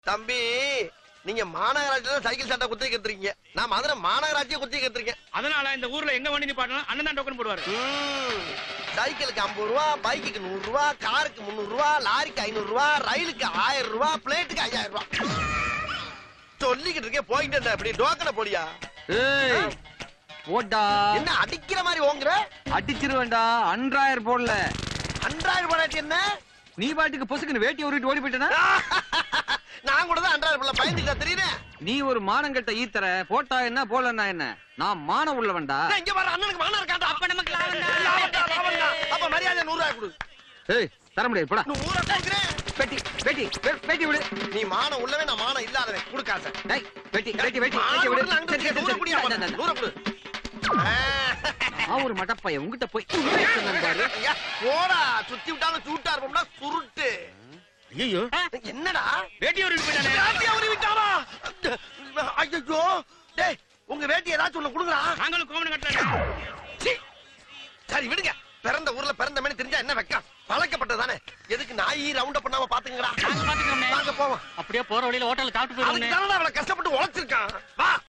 தம்பி நீங்க மாநகராட்சியில சைக்கிள் சட்டை குத்தி கத்துறீங்க நான் மதுரை மாநகராட்சியை குத்தி கத்துருக்கேன் அதனால இந்த ஊர்ல எங்க வண்டி நிப்பாட்டணும் அண்ணன் தான் டோக்கன் போடுவாரு சைக்கிளுக்கு ஐம்பது ரூபா பைக்குக்கு நூறு ரூபா காருக்கு முந்நூறு ரூபா லாரிக்கு ஐநூறு ரூபா ரயிலுக்கு ஆயிரம் ரூபா பிளேட்டுக்கு ஐயாயிரம் ரூபா சொல்லிக்கிட்டு இருக்கேன் போயிட்டு இருந்தேன் இப்படி டோக்கனை போடியா ஏய் போடா என்ன அடிக்கிற மாதிரி ஓங்குற அடிச்சிருவேன்டா அன்றாயிரம் போடல அன்றாயிரம் போடாட்டி என்ன நீ பாட்டுக்கு பொசுக்குன்னு வேட்டி உருட்டு ஓடி போயிட்டனா நான் கூட தான் அன்றாயிரம் போல பயந்துக்கிட்ட தெரியுறேன் நீ ஒரு மானங்கட்ட ஈத்தர போட்டா என்ன போலன்னா என்ன நான் மானம் உள்ளவன்டா இங்க வர அண்ணனுக்கு மானம் இருக்காண்டா அப்ப நமக்கு லாபம் தான். லாபம்டா, லாபம்டா. அப்ப மரியாதை நூறு ரூபாய் கொடு ஏய் தர முடியாது போடா நூறு ரூபாய் கொடுக்குறேன் பெட்டி பெட்டி பெ- பெட்டி விடு நீ மானம் உள்ளவன் நான் மானம் இல்லாதவன் கொடு காசை டேய் பெட்டி பெட்டி பெட்டி மானம் பெட்டி விடு உள்ளவன் அங்கிட்டு சரி, சரி, நூறு சரி. குடியா இந்தா, இந்தா, இந்தா. நூறு கொடு ஆ. நான் ஒரு மட்டப்பைய உங்ககிட்ட போய் பேசுனேன் பாரு ஐயா, போடா சுத்தி விட்டாலும் சூட்டா இருப்போம்னா சுருட்டு ஐயோ என்னடா வேட்டி ஒரு போயிட்டானே வேட்டியை உருவி விட்டானா ஐயோ டேய் உங்க வேட்டி ஏதாச்சும் ஒண்ணு கொடுங்கடா நாங்களும் கோமணம் கட்டல சீ. சரி விடுங்க பிறந்த ஊர்ல பிறந்த மணி தெரிஞ்சா என்ன வெக்கம் பழக்கப்பட்டதானே எதுக்கு நாயி ரவுண்ட் பண்ணாம பாத்துங்கடா நாங்க பாத்துக்கிறோமே வாங்க போவோம் அப்படியே போற வழியில ஹோட்டல்ல சாப்பிட்டு அதுக்கு தானே அவளை கஷ்டப்பட்டு உழைச்சிருக்கான் வா